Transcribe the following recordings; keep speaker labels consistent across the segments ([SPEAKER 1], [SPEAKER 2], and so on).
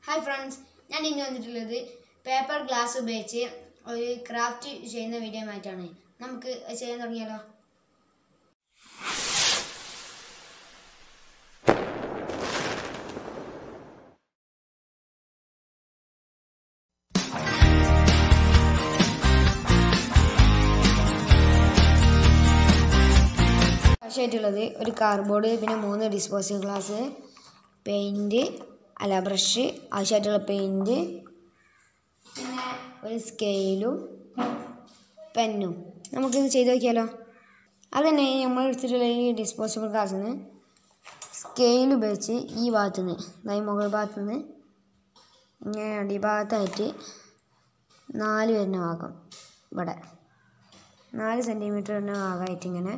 [SPEAKER 1] hi friends ഞാൻ ഇന്ന് വന്നിട്ടുള്ളത് പേപ്പർ ഗ്ലാസ് ഉപയോഗിച്ച് ഒരു ക്രാഫ്റ്റ് ചെയ്യുന്ന വീഡിയോ ആയിട്ടാണ് നമുക്ക് അത് ചെയ്യാൻ തുടങ്ങിയാലോ ആവശ്യമായിട്ടുള്ളത് ഒരു കാർഡ്ബോർഡ് പിന്നെ മൂന്ന് ഡിസ്പോസിബിൾ ഗ്ലാസ് പെയിൻറ്റ് അല്ല ബ്രഷ് ആവശ്യമായിട്ടുള്ള പെയിൻറ്റ് പിന്നെ ഒരു സ്കെയിലും പെന്നും നമുക്കിത് ചെയ്ത് നോക്കിയാലോ അതുതന്നെ നമ്മൾ എടുത്തിട്ടുള്ള ഈ ഡിസ്പോസിബിൾ ഗ്ലാസ്സിന് സ്കെയിൽ ഉപയോഗിച്ച് ഈ ഭാഗത്തു നിന്ന് അതായത് മുകൾ ഭാഗത്തു നിന്ന് ഇങ്ങനെ അടിഭാഗത്തായിട്ട് നാല് വരുന്ന ഭാഗം ഇവിടെ നാല് സെൻറ്റിമീറ്റർ വരുന്ന ഭാഗമായിട്ട് ഇങ്ങനെ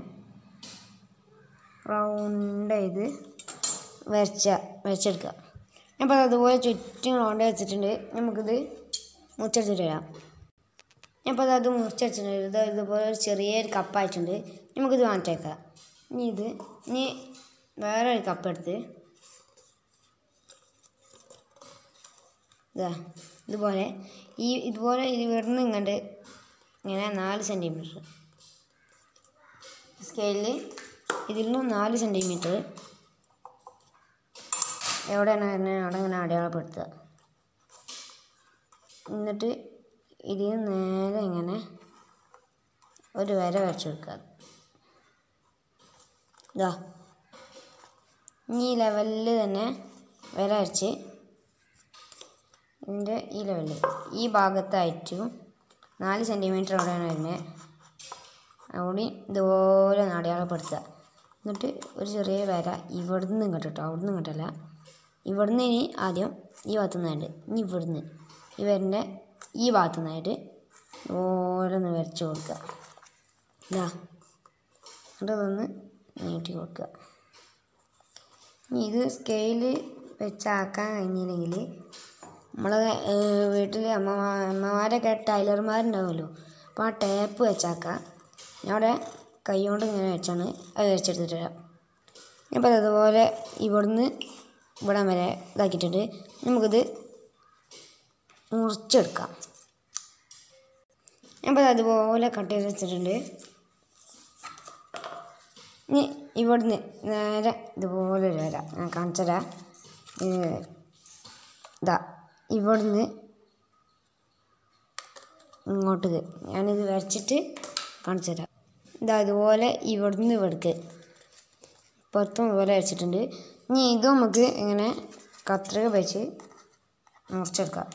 [SPEAKER 1] റൗണ്ട് ചെയ്ത് വരച്ച വരച്ചെടുക്കുക അപ്പോൾ അതുപോലെ ചുറ്റും റൗണ്ട് വെച്ചിട്ടുണ്ട് നമുക്കിത് മുറിച്ചെടുത്തിട്ട് വരാം അപ്പോൾ അത് അത് മുറിച്ചെടുത്തിട്ടുണ്ട് ഇത് ഇതുപോലെ ഒരു ചെറിയൊരു കപ്പായിട്ടുണ്ട് നമുക്കിത് മാറ്റേക്കാം ഇനി ഇത് ഇനി വേറെ ഒരു കപ്പ് എടുത്ത് ഇതാ ഇതുപോലെ ഈ ഇതുപോലെ ഇത് ഇവിടുന്ന് ഇങ്ങോട്ട് ഇങ്ങനെ നാല് സെൻറ്റിമീറ്റർ സ്കെയിലിൽ ഇതിൽ നിന്ന് നാല് സെൻറ്റിമീറ്റർ എവിടെയാണ് വരുന്നത് അവിടെ ഇങ്ങനെ അടയാളപ്പെടുത്തുക എന്നിട്ട് ഇതിൽ നിന്ന് നേരെ ഇങ്ങനെ ഒരു വര വരച്ചു കൊടുക്കുക ഇതാ ഈ ലെവലിൽ തന്നെ വര വരച്ച് ഇതിൻ്റെ ഈ ലെവലിൽ ഈ ഭാഗത്തായിട്ടും നാല് സെൻറ്റിമീറ്റർ അവിടെയാണ് വരുന്നത് അവിടെ ഇതുപോലെ ഒന്ന് അടയാളപ്പെടുത്തുക എന്നിട്ട് ഒരു ചെറിയ വര ഇവിടുന്ന് ഇങ്ങോട്ട് കേട്ടോ അവിടുന്ന് ഇങ്ങോട്ടല്ല ഇവിടുന്ന് ഇനി ആദ്യം ഈ ഭാഗത്തു നിന്നായിട്ട് ഇനി ഇവിടുന്ന് ഈ വരൻ്റെ ഈ ഭാഗത്തു നിന്നായിട്ട് ഇതുപോലെ ഒന്ന് വരച്ച് കൊടുക്കുക ഇതാ എന്നിട്ട് അതൊന്ന് നീട്ടി കൊടുക്കുക ഇനി ഇത് സ്കെയിൽ വെച്ചാക്കാൻ കഴിഞ്ഞില്ലെങ്കിൽ നമ്മളെ വീട്ടിൽ അമ്മ അമ്മമാരൊക്കെ ടൈലർമാരുണ്ടാവുമല്ലോ അപ്പോൾ ആ ടേപ്പ് വെച്ചാക്കാം ഞാൻ അവിടെ കൈ കൊണ്ട് ഇങ്ങനെ വെച്ചാണ് അത് വെച്ചെടുത്തിട്ട് വരാം അപ്പോൾ അതുപോലെ ഇവിടുന്ന് ഇവിടം വരെ ഇതാക്കിയിട്ടുണ്ട് നമുക്കിത് മുറിച്ചെടുക്കാം അപ്പോൾ അതുപോലെ കട്ട് ചെയ്ത് വെച്ചിട്ടുണ്ട് ഇനി ഇവിടുന്ന് നേരെ ഇതുപോലെ ഒരു വരാം ഞാൻ കാണിച്ചുതരാം ഇതാ ഇവിടുന്ന് ഇങ്ങോട്ട് ഞാനിത് വരച്ചിട്ട് കാണിച്ചു തരാം ഇതാ ഇതുപോലെ ഇവിടുന്ന് ഇവിടേക്ക് പുറത്തും ഇതുപോലെ വരച്ചിട്ടുണ്ട് ഇനി ഇത് നമുക്ക് ഇങ്ങനെ കത്രിക വെച്ച് മുറിച്ചെടുക്കാം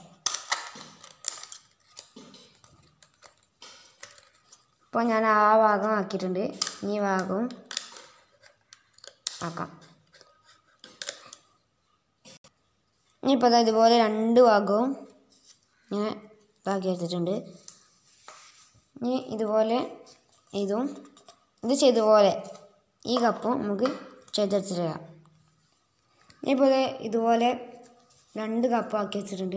[SPEAKER 1] ഇപ്പോൾ ഞാൻ ആ ഭാഗം ആക്കിയിട്ടുണ്ട് ഈ ഭാഗവും ആക്കാം ഇനിയിപ്പോൾ അതാ ഇതുപോലെ രണ്ട് ഭാഗവും ഇങ്ങനെ ഇതാക്കി എടുത്തിട്ടുണ്ട് ഇനി ഇതുപോലെ ഇതും ഇത് ചെയ്തപോലെ ഈ കപ്പും നമുക്ക് ചെയ്തെടുത്തിട്ട് വരാം ഇനിയിപ്പോൾ ഇത് ഇതുപോലെ രണ്ട് കപ്പ് ആക്കി വെച്ചിട്ടുണ്ട്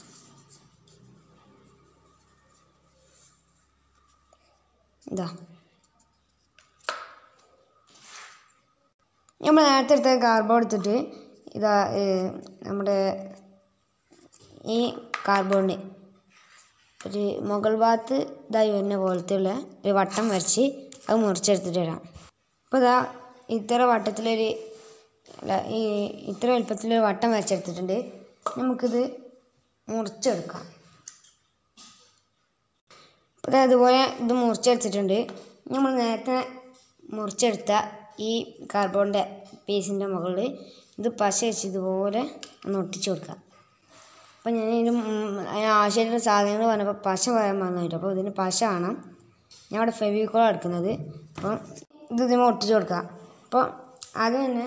[SPEAKER 1] ഇതാ നമ്മൾ നേരത്തെ എടുത്ത കാർബോർഡ് എടുത്തിട്ട് ഇതാ നമ്മുടെ ഈ കാർബോണിന് ഒരു മുകൾ ഭാഗത്ത് ഇതായി വരുന്ന പോലത്തെയുള്ള ഒരു വട്ടം വരച്ച് അത് മുറിച്ചെടുത്തിട്ട് വരാം അപ്പോൾ ഇതാ ഇത്ര വട്ടത്തിലൊരു അല്ല ഈ ഇത്ര വലുപ്പത്തിലൊരു വട്ടം വരച്ചെടുത്തിട്ടുണ്ട് നമുക്കിത് മുറിച്ചെടുക്കാം അപ്പോൾ അതുപോലെ ഇത് മുറിച്ചെടുത്തിട്ടുണ്ട് നമ്മൾ നേരത്തെ മുറിച്ചെടുത്ത ഈ കാർബോണിൻ്റെ പീസിൻ്റെ മുകളിൽ ഇത് പശ വെച്ച് ഇതുപോലെ ഒന്ന് ഒട്ടിച്ചു കൊടുക്കാം അപ്പോൾ ഞാൻ ഇതിന് അതിന് ആവശ്യമായിട്ടുള്ള സാധനങ്ങൾ പറഞ്ഞപ്പോൾ പശ പറയാൻ വന്നിട്ട് അപ്പോൾ ഇതിന് പശ കാണാം ഞാൻ അവിടെ ഫെവിക്കോൾ എടുക്കുന്നത് അപ്പം ഇത് ഇതിന് ഒട്ടിച്ച് കൊടുക്കാം അപ്പോൾ അത് തന്നെ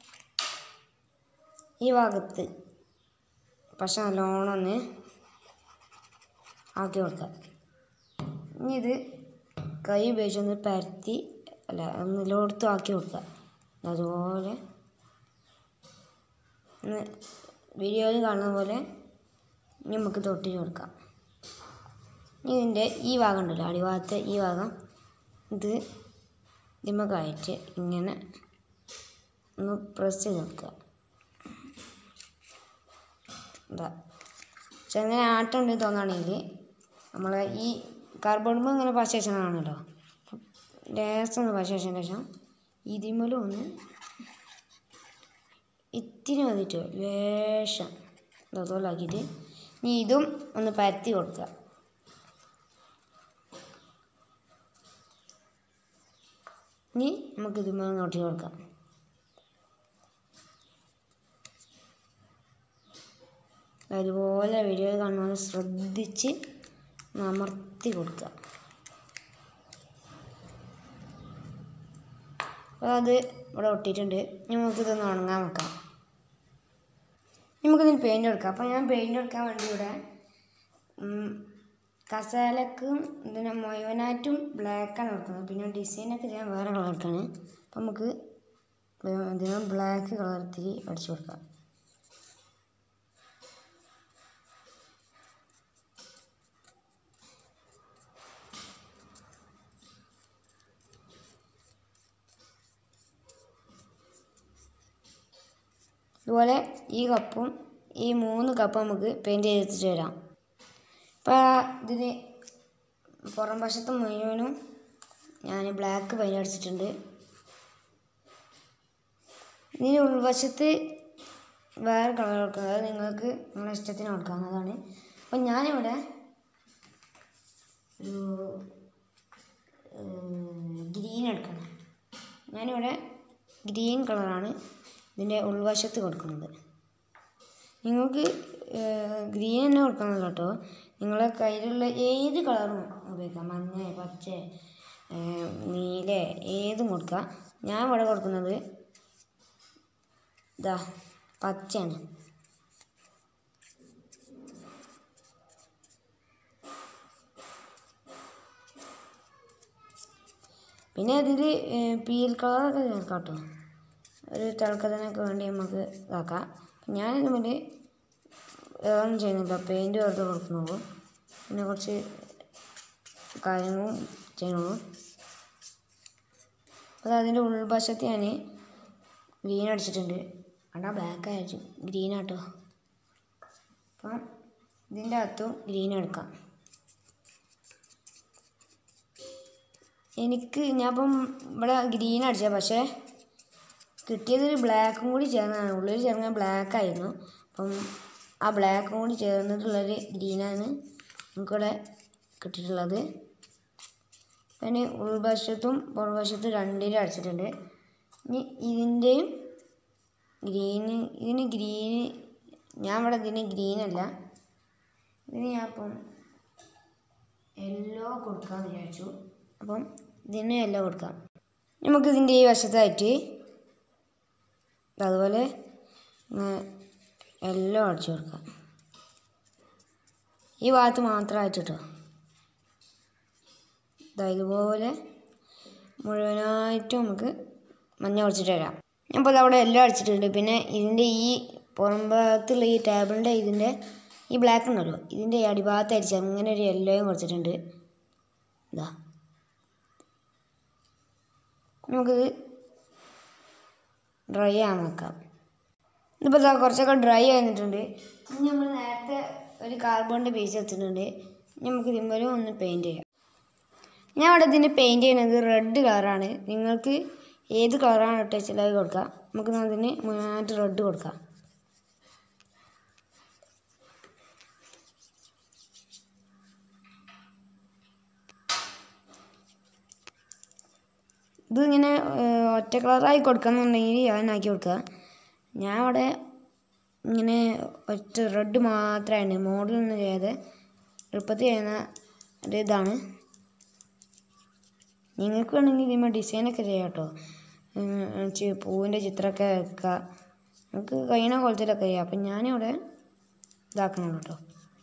[SPEAKER 1] ഈ ഭാഗത്ത് പശ നല്ലോണം ഒന്ന് ആക്കി കൊടുക്കാം ഇനി ഇത് കൈ ഉപയോഗിച്ചൊന്ന് പരത്തി അല്ല ഒന്ന് എല്ലായിടത്തും ആക്കി കൊടുക്കുക അതുപോലെ ഒന്ന് വീഡിയോയിൽ കാണുന്ന പോലെ ഇനി നമുക്ക് തൊട്ടിച്ച് കൊടുക്കാം ഇനി ഇതിൻ്റെ ഈ ഭാഗം ഉണ്ടല്ലോ അടിഭാഗത്തെ ഈ ഭാഗം ഇത് ഇതിമക്കായിട്ട് ഇങ്ങനെ ഒന്ന് പ്രസ് ചെയ്ത് കൊടുക്കുക എന്താ ചെങ്ങനെ ആട്ടമുണ്ട് തോന്നുകയാണെങ്കിൽ നമ്മളെ ഈ കാർബോർഡുമ്പോൾ ഇങ്ങനെ പശ വെച്ചാണല്ലോ ലേസം ഒന്ന് പശ വെച്ചതിന് ശേഷം ഇതിമലും ഒന്ന് ഇത്തിരി മതിയിട്ട് ലേശം ഇതുപോലാക്കിയിട്ട് ഇനി ഇതും ഒന്ന് പരത്തി കൊടുക്കുക ഇനി നമുക്ക് ഇതിമ നോട്ടി കൊടുക്കാം അതുപോലെ വീഡിയോ കാണുമ്പോൾ ശ്രദ്ധിച്ച് അമർത്തി കൊടുക്കുക അപ്പോൾ അത് ഇവിടെ ഒട്ടിയിട്ടുണ്ട് ഇനി നമുക്കിതൊന്ന് ഉണങ്ങാൻ വെക്കാം നമുക്കിതിന് പെയിൻറ് കൊടുക്കാം അപ്പോൾ ഞാൻ പെയിൻറ് കൊടുക്കാൻ വേണ്ടി ഇവിടെ ഉം, കസാലക്കും ഇതിന് മുഴുവനായിട്ടും ബ്ലാക്കാണ് കൊടുക്കുന്നത് പിന്നെ ഡിസൈനൊക്കെ ഞാൻ വേറെ കളർ എടുക്കാണ് അപ്പം നമുക്ക് ഇതിന് ബ്ലാക്ക് കളർ ഇത്തിരി അടിച്ചു കൊടുക്കാം ഇതുപോലെ ഈ കപ്പും ഈ മൂന്ന് കപ്പ് നമുക്ക് പെയിൻറ് ചെയ്തെത്തിച്ച് വരാം ഇപ്പോൾ ഇതിന് പുറം വശത്ത് മുഴുവനും ഞാൻ ബ്ലാക്ക് പെയിൻ്റ് അടിച്ചിട്ടുണ്ട് ഇതിന് ഉൾവശത്ത് വേറെ കളർ കൊടുക്കുന്നത് അത് നിങ്ങൾക്ക് നിങ്ങളുടെ ഇഷ്ടത്തിന് കൊടുക്കാവുന്നതാണ് അപ്പം ഞാനിവിടെ ഒരു ഗ്രീൻ എടുക്കണം ഞാനിവിടെ ഗ്രീൻ കളറാണ് ഇതിൻ്റെ ഉൾവശത്ത് കൊടുക്കുന്നത് നിങ്ങൾക്ക് ഗ്രീൻ തന്നെ കൊടുക്കണമെന്നില്ല കേട്ടോ നിങ്ങളെ കയ്യിലുള്ള ഏത് കളറും ഉപയോഗിക്കാം മഞ്ഞ പച്ച ഏഹ്, നീല ഏതും കൊടുക്കാം ഞാൻ ഇവിടെ കൊടുക്കുന്നത് ഇതാ പച്ചയാണ് പിന്നെ അതിൽ പീൽ കളറൊക്കെ ചേർക്കാം കേട്ടോ ഒരു തിളക്കത്തിനൊക്കെ വേണ്ടി നമുക്ക് ഇതാക്കാം ഞാനിത് വേണ്ടി വേറൊന്നും ചെയ്യുന്നില്ല പെയിൻറ് വെറുതെ കൊടുക്കുന്നുള്ളൂ പിന്നെ കുറച്ച് കാര്യങ്ങളും ചെയ്യുന്നുള്ളൂ അപ്പോൾ അതിൻ്റെ ഉൾവശത്ത് ഞാൻ ഗ്രീൻ അടിച്ചിട്ടുണ്ട് അടാ ബ്ലാക്ക് അയച്ചു ഗ്രീൻ ആട്ടോ അപ്പം ഇതിൻ്റെ അകത്തും ഗ്രീൻ എടുക്കാം എനിക്ക് ഞാൻ ഇപ്പം ഇവിടെ ഗ്രീൻ അടിച്ച പക്ഷേ കിട്ടിയത് ഒരു ബ്ലാക്കും കൂടി ചേർന്നതാണ് ഉള്ളിൽ ചേർന്ന ബ്ലാക്ക് ആയിരുന്നു അപ്പം ആ ബ്ലാക്കും കൂടി ചേർന്നിട്ടുള്ളൊരു ഗ്രീനാണ് നമുക്കിവിടെ കിട്ടിയിട്ടുള്ളത് പിന്നെ ഉൾവശത്തും പുറവശത്തും രണ്ടിലും അടിച്ചിട്ടുണ്ട് ഇനി ഇതിൻ്റെയും ഗ്രീന് ഇതിന് ഗ്രീന് ഞാൻ ഇവിടെ ഇതിന് ഗ്രീനല്ല ഇതിന് ഞാൻ ഇപ്പം യെല്ലോ കൊടുക്കാമെന്ന് വിചാരിച്ചു അപ്പം ഇതിന് യെല്ലോ കൊടുക്കാം നമുക്ക് ഇതിൻ്റെ ഈ വശത്തായിട്ട് അതുപോലെ എല്ലാം അടിച്ചു കൊടുക്കാം ഈ ഭാഗത്ത് മാത്രമായിട്ട് കേട്ടോ ഇതാ ഇതുപോലെ മുഴുവനായിട്ടും നമുക്ക് മഞ്ഞ ഒടിച്ചിട്ട് വരാം ഞാനിപ്പോൾ അവിടെ എല്ലാം അടിച്ചിട്ടുണ്ട് പിന്നെ ഇതിൻ്റെ ഈ പുറം ഭാഗത്തുള്ള ഈ ടേബിളിൻ്റെ ഇതിൻ്റെ ഈ ബ്ലാക്ക് ഉണ്ടല്ലോ ഇതിൻ്റെ ഈ അടിഭാഗത്ത് അടിച്ച് അങ്ങനെ ഒരു യെല്ലോയും കൊടുത്തിട്ടുണ്ട് ഇതാ നമുക്കിത് ഡ്രൈ ആകാൻ വെക്കാം ഇതിപ്പോൾ ഇതാ കുറച്ചൊക്കെ ഡ്രൈ ആയിരുന്നിട്ടുണ്ട് ഇനി നമ്മൾ നേരത്തെ ഒരു കാർബണിൻ്റെ പീസ് എടുത്തിട്ടുണ്ട് ഇനി നമുക്ക് ഇതിന്മേലും ഒന്ന് പെയിൻറ്റ് ചെയ്യാം ഞാൻ ഇവിടെ ഇതിന് പെയിൻറ്റ് ചെയ്യുന്നത് റെഡ് കളറാണ് നിങ്ങൾക്ക് ഏത് കളറാണ് ഇട്ടുവെച്ചാൽ അത് കൊടുക്കാം നമുക്ക് അതിന് മുഴുവനായിട്ട് റെഡ് കൊടുക്കാം ഇത് ഇങ്ങനെ ഏഹ്, ഒറ്റ കളറായി കൊടുക്കണമെന്നുണ്ടെങ്കിൽ ഞാനാക്കി കൊടുക്കുക ഞാൻ ഇവിടെ ഇങ്ങനെ ഒറ്റ റെഡ് മാത്രമാണ് മോഡലൊന്നും ചെയ്യാതെ എളുപ്പത്തിൽ ചെയ്യുന്ന ഒരു ഇതാണ് നിങ്ങൾക്ക് വേണമെങ്കിൽ ഇതിന്മേൽ ഡിസൈനൊക്കെ ചെയ്യാം കേട്ടോ ഉം, ചി- പൂവിൻ്റെ ചിത്രമൊക്കെ വെക്കുക നമുക്ക് കഴിയണ കുളത്തിലൊക്കെ ചെയ്യാം അപ്പം ഞാനിവിടെ ഇതാക്കണം കേട്ടോ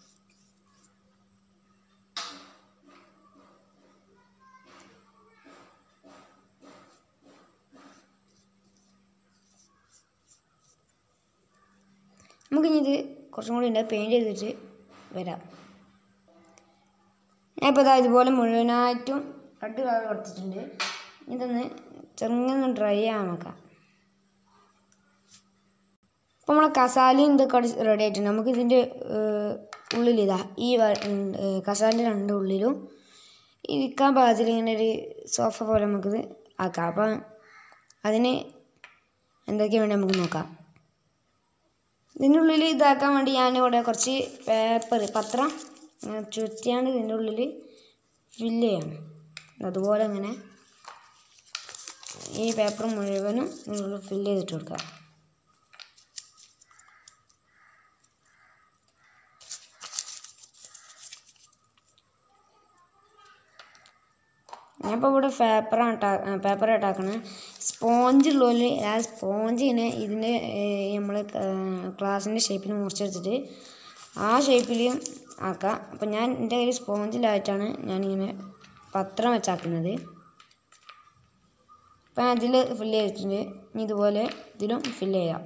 [SPEAKER 1] നമുക്കിനി ഇത് കുറച്ചും കൂടി ഉണ്ട് പെയിൻറ്റ് ചെയ്തിട്ട് വരാം ഞാനിപ്പോൾ ഇതാ ഇതുപോലെ മുഴുവനായിട്ടും റെഡ് കളർ കൊടുത്തിട്ടുണ്ട് ഇതൊന്ന് ചെറുങ്ങനെ ഡ്രൈ ആകാൻ വെക്കാം അപ്പോൾ നമ്മളെ കസാലയും ഇതൊക്കെ റെഡി ആയിട്ടുണ്ട് നമുക്ക് ഇതിൻ്റെ ഉള്ളിൽ ഇതാ ഈ കസാലിൻ്റെ രണ്ട് ഉള്ളിലും ഇരിക്കാൻ പാകത്തിൽ ഇങ്ങനെ ഒരു സോഫ പോലെ നമുക്കിത് ആക്കാം അപ്പം അതിന് എന്തൊക്കെയാണ് വേണ്ടി നമുക്ക് നോക്കാം ഇതിൻ്റെ ഉള്ളിൽ ഇതാക്കാൻ വേണ്ടി ഞാനിവിടെ കുറച്ച് പേപ്പർ പത്രം ഇങ്ങനെ ചുറ്റിയാണ് ഇതിൻ്റെ ഉള്ളിൽ ഫില്ല് ചെയ്യണം അതുപോലെ അങ്ങനെ ഈ പേപ്പർ മുഴുവനും ഇതിനുള്ളിൽ ഫില്ല് ചെയ്തിട്ട് കൊടുക്കുക ഞാനിപ്പോൾ ഇവിടെ പേപ്പറാണ് പേപ്പർ ഇട്ടാക്കണത് സ്പോഞ്ച് ഉള്ളതിൽ ആ സ്പോഞ്ചിനെ ഇതിൻ്റെ നമ്മൾ ക്ലാസ്സിൻ്റെ ഷേപ്പിന് മുറിച്ചെടുത്തിട്ട് ആ ഷേപ്പിലും ആക്കാം അപ്പം ഞാൻ എൻ്റെ കയ്യിൽ സ്പോഞ്ചിലായിട്ടാണ് ഞാനിങ്ങനെ പത്രം വെച്ചാക്കുന്നത് അപ്പം അതിൽ ഫില്ല് ചെയ്തിട്ടുണ്ട് ഇനി ഇതുപോലെ ഇതിലും ഫില്ല് ചെയ്യാം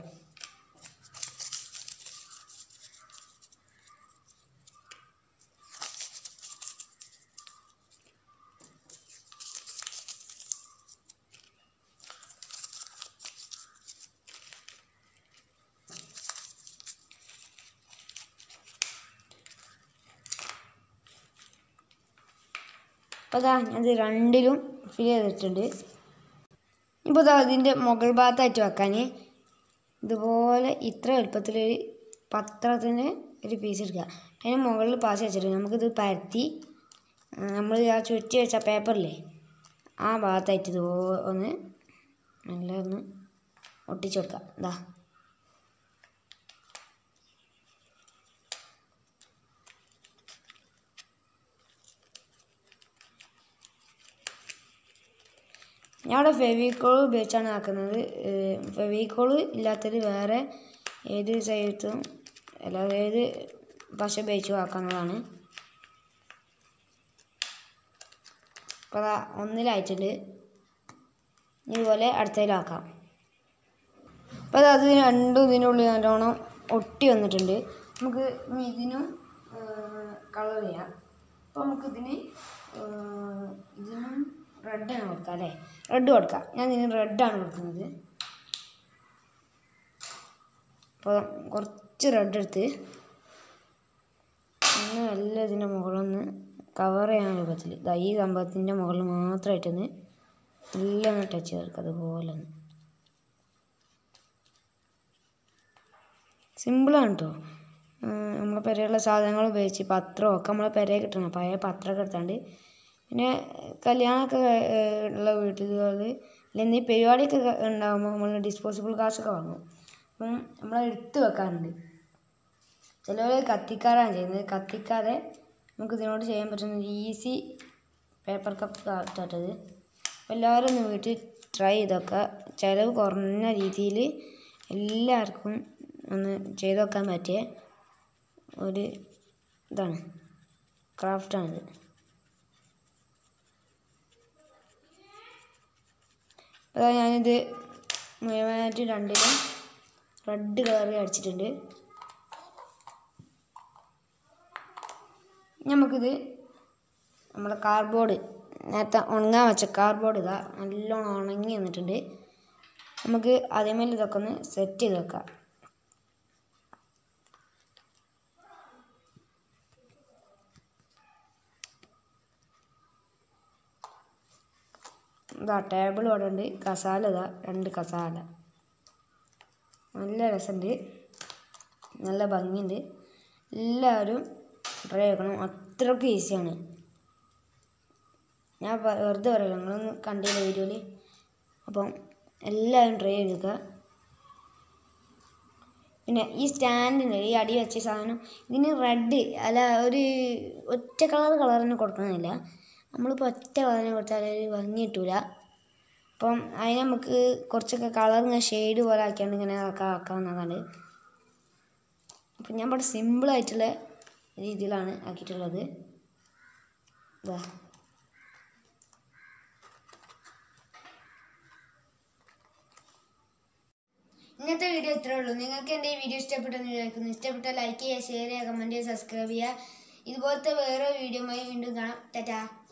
[SPEAKER 1] അപ്പോൾ അതാ ഞാനത് രണ്ടിലും ഫിൽ ചെയ്തിട്ടുണ്ട് ഇപ്പോൾ ഇതാ അതിൻ്റെ മുകൾ ഭാഗത്തായിട്ട് വെക്കാൻ ഇതുപോലെ ഇത്ര എളുപ്പത്തിലൊരു പത്രത്തിൻ്റെ ഒരു പീസ് എടുക്കുക അതിന് മുകളിൽ പാസ് വെച്ചിട്ട് നമുക്കിത് പരത്തി നമ്മൾ ആ ചുറ്റി വെച്ച പേപ്പറില്ലേ ആ ഭാഗത്തായിട്ട് ഇത് ഒന്ന് നല്ല ഒന്ന് ഒട്ടിച്ചു കൊടുക്കാം ഇതാ ഞാൻ ഇവിടെ ഫെവിക്കോൾ ഉപയോഗിച്ചാണ് ആക്കുന്നത് ഫെവിക്കോൾ ഇല്ലാത്തത് വേറെ ഏത് സൈഡത്തും അല്ലാതെ ഏത് പശ ഉപയോഗിച്ചും ആക്കാവുന്നതാണ് അപ്പോൾ അതാ ഒന്നിലായിട്ടുണ്ട് ഇതുപോലെ അടുത്തതിലാക്കാം അപ്പോൾ അത് അത് രണ്ടും ഇതിനുള്ളിൽ നല്ലോണം ഒട്ടി വന്നിട്ടുണ്ട് നമുക്ക് ഇനി ഇതിനും കളർ ചെയ്യാം അപ്പോൾ നമുക്കിതിന് ഇതിനും റെഡാണ് കൊടുക്കുക അല്ലേ റെഡ് കൊടുക്കാം ഞാൻ ഇതിന് റെഡാണ് കൊടുക്കുന്നത് അപ്പോൾ കുറച്ച് റെഡ് എടുത്ത് ഒന്ന് നല്ല ഇതിൻ്റെ മുകളൊന്ന് കവർ ചെയ്യാൻ രൂപത്തിൽ ഇതാ ഈ സംഭവത്തിൻ്റെ മുകളിൽ മാത്രമായിട്ടൊന്ന് എല്ലാം ഒന്ന് ടച്ച് ചെയ്തെടുക്കുക അതുപോലെ ഒന്ന് സിമ്പിളാണ് കേട്ടോ നമ്മളെ പെരയുള്ള സാധനങ്ങൾ ഉപയോഗിച്ച് പത്രമൊക്കെ നമ്മളെ പെരയെ കിട്ടണം പഴയ പത്രമൊക്കെ എടുത്താണ്ട് പിന്നെ കല്യാണമൊക്കെ ഉള്ള വീട്ടുകളിൽ അല്ലെങ്കിൽ ഈ പരിപാടിയൊക്കെ ഉണ്ടാകുമ്പോൾ നമ്മൾ ഡിസ്പോസിബിൾ ഗ്ലാസ്സൊക്കെ വാങ്ങും അപ്പം നമ്മൾ എടുത്ത് വെക്കാറുണ്ട് ചിലവർ കത്തിക്കാറാണ് ചെയ്യുന്നത് കത്തിക്കാതെ നമുക്ക് ഇതിനോട് ചെയ്യാൻ പറ്റുന്ന ഈസി പേപ്പർ കപ്പ് കാട്ടത് അപ്പോൾ എല്ലാവരും ഒന്ന് വീട്ടിൽ ട്രൈ ചെയ്തൊക്കെ ചിലവ് കുറഞ്ഞ രീതിയിൽ എല്ലാവർക്കും ഒന്ന് ചെയ്ത് വെക്കാൻ പറ്റിയ ഒരു ഇതാണ് ക്രാഫ്റ്റാണിത് അതാ ഞാനിത് മുഴുവനായിട്ട് രണ്ടിലും റെഡ് കളർ അടിച്ചിട്ടുണ്ട് നമുക്കിത് നമ്മുടെ കാർഡ്ബോർഡ് നേരത്തെ ഉണങ്ങാൻ വെച്ച കാർഡ്ബോർഡ് ഇതാ നല്ലോണം ഉണങ്ങി വന്നിട്ടുണ്ട് നമുക്ക് അതേമേൽ ഇതൊക്കെ ഒന്ന് സെറ്റ് ചെയ്ത് വെക്കാം ഇതാ ടേബിൾ ഇവിടെ ഉണ്ട് കസാല ഇതാ രണ്ട് കസാല നല്ല രസമുണ്ട് നല്ല ഭംഗിയുണ്ട് എല്ലാവരും ട്രൈ ചെയ്യണം അത്രയ്ക്ക് ഈസിയാണ് ഞാൻ പ- വെറുതെ പറയില്ല നിങ്ങളൊന്ന് കണ്ടില്ല വീഡിയോയിൽ അപ്പം എല്ലാവരും ട്രൈ ചെയ്തേക്കുക പിന്നെ ഈ സ്റ്റാൻഡിന് ഈ അടി വെച്ച സാധനം ഇതിന് റെഡ് അല്ല ഒരു ഒറ്റ കളർ കളർ തന്നെ കൊടുക്കണമെന്നില്ല നമ്മളിപ്പോൾ ഒറ്റ കളറിന് കൊടുത്താൽ ഒരു ഭംഗി കിട്ടൂല അപ്പം അതിന് നമുക്ക് കുറച്ചൊക്കെ കളർ ഇങ്ങനെ ഷെയ്ഡ് പോലെ ആക്കിയാണ്ട് ഇങ്ങനെ ആക്കാം ആക്കാവുന്നതാണ് അപ്പം ഞാൻ ഇവിടെ സിമ്പിളായിട്ടുള്ള രീതിയിലാണ് ആക്കിയിട്ടുള്ളത് ഇതാ ഇന്നത്തെ വീഡിയോ ഇത്രേ ഉള്ളൂ നിങ്ങൾക്ക് എൻ്റെ ഈ വീഡിയോ ഇഷ്ടപ്പെട്ടെന്ന് വിചാരിക്കുന്നു ഇഷ്ടപ്പെട്ടാൽ ലൈക്ക് ചെയ്യുക ഷെയർ ചെയ്യുക കമൻറ്റ് ചെയ്യുക സബ്സ്ക്രൈബ് ചെയ്യുക ഇതുപോലത്തെ വേറെ വീഡിയോയുമായി വീണ്ടും കാണാം ടാറ്റാ